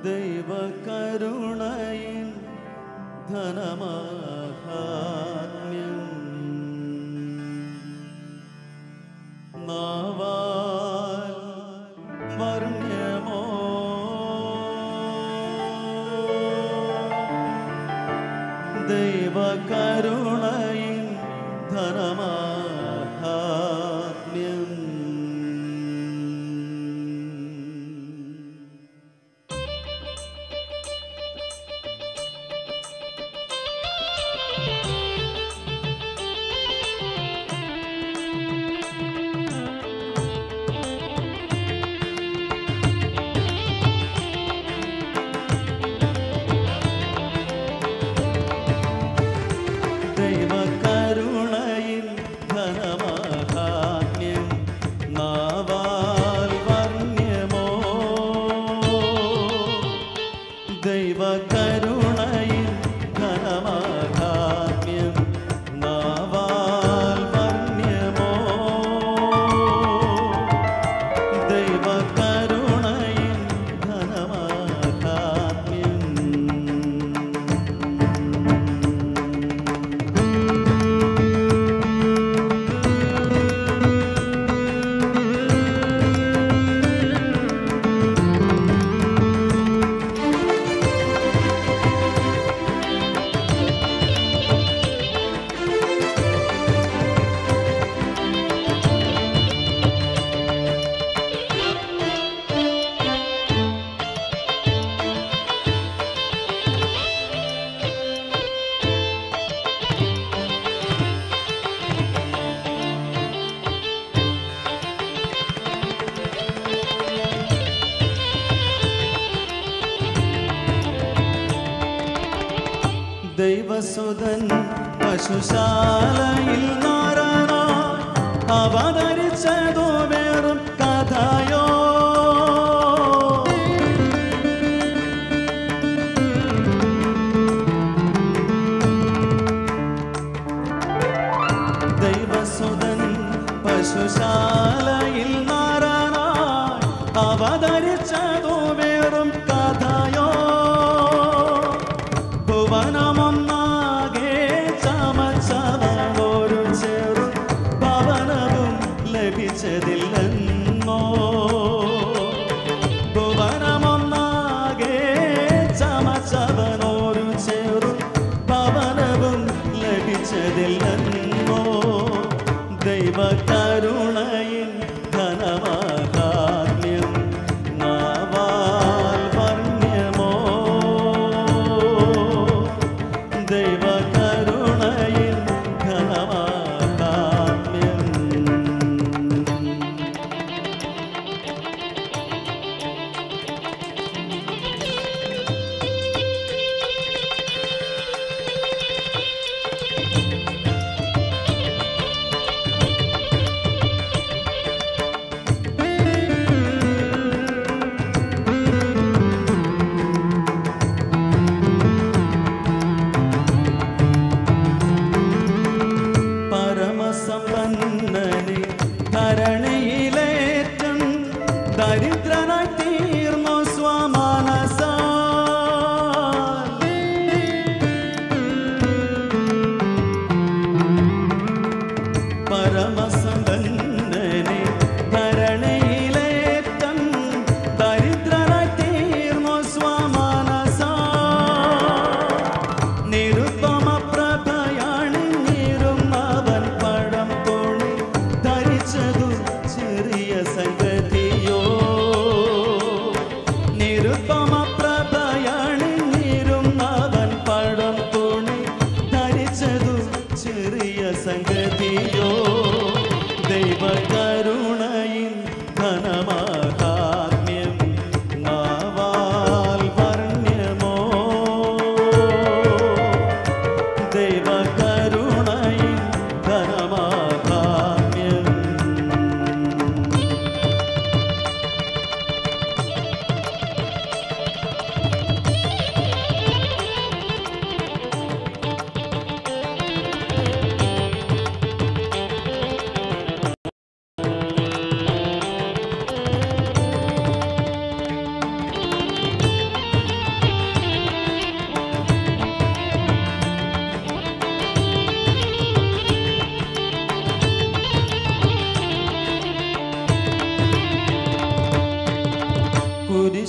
ദൈവകരുണയിൻ ധനമാഹാത്മ്യം നാവാൽ വർണ്യമോ ദൈവകരുണയിൻ ധനമാഹാത്മ്യം ദൈവകരുണയിൻ ധനമാഹാത്മ്യം നാവാൽ വർണ്യമോ ദൈവകരുണയിൻ ധനമാഹാത്മ്യം നാവാൽ വർണ്യമോ ദൈവകരുണയിൻ ധനമാഹാത്മ്യം ദൈവസുതൻ പശുശാലയിൽ നാരായണ അവതരിച്ചതോ വേറും കഥയോ ദൈവസുതൻ പശുശാലയിൽ നാരായണ അവതരിച്ചതോ വേറും കഥയോ ഭുവനമൊന്നാകെ ചമച്ചവളൊരു ചെറു ഭവനവും ലഭിച്ചതില്ലെന്നോ ഭുവനമൊന്നാകെ ചമച്ചവനൊരു ചെറു ഭവനവും ലഭിച്ചതില്ലെന്നോ ദൈവകരുണയിൻ ധനമാഹാത്മ്യം നാവാൽ വർണ്യമോ ദൈവകരുണയിൻ ഘനമാഹാത്മ്യം പരമസമ്പന്നനെ ധരണിയിലേറ്റം ദരിദ്രനായി തീർന്നു സ്വമാനസ പരമസമ്പന്നനെ ധരണിയിലേറ്റം ദരിദ്രനായി തീർന്നു സ്വമാനസ നിരുപമ പ്രഭയാണിരുന്നവൻ പഴം തോണി ധരിച്ചതു ചെറിയ സംഗതിയോ നിരുപമ പ്രഭയാണിരുന്നവൻ പഴം തോണി ധരിച്ചതു ചെറിയ സംഗതിയോ ദൈവകരുണയിൻ ധനമാഹാത്മ്യം നാവാൽ വർണ്യമോ ദൈവകരുണയിൻ ധനമാഹാത്മ്യം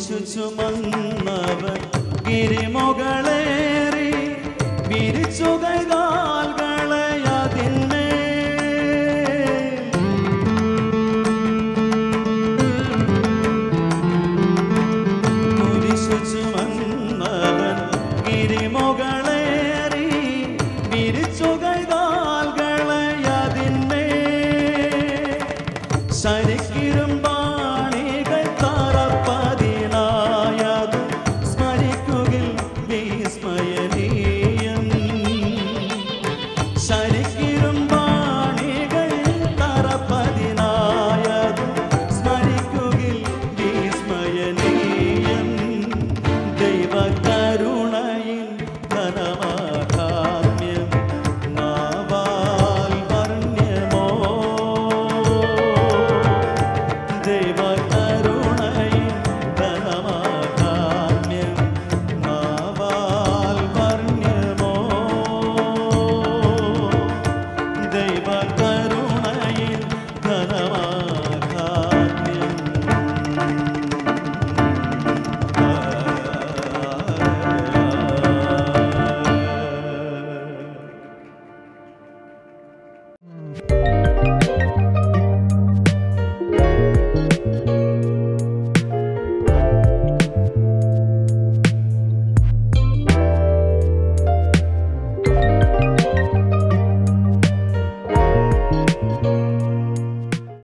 കുരിശു ചുമന്നവൻ ഗിരിമുകളേറി വിരിച്ചു കൈകാൽകളെ അതിന്മേ കുരിശു ചുമന്നവൻ ഗിരിമുകളേറി വിരിച്ചു കൈകാൽകളെ അതിന്മേ ശരിക്കിരുമ്പ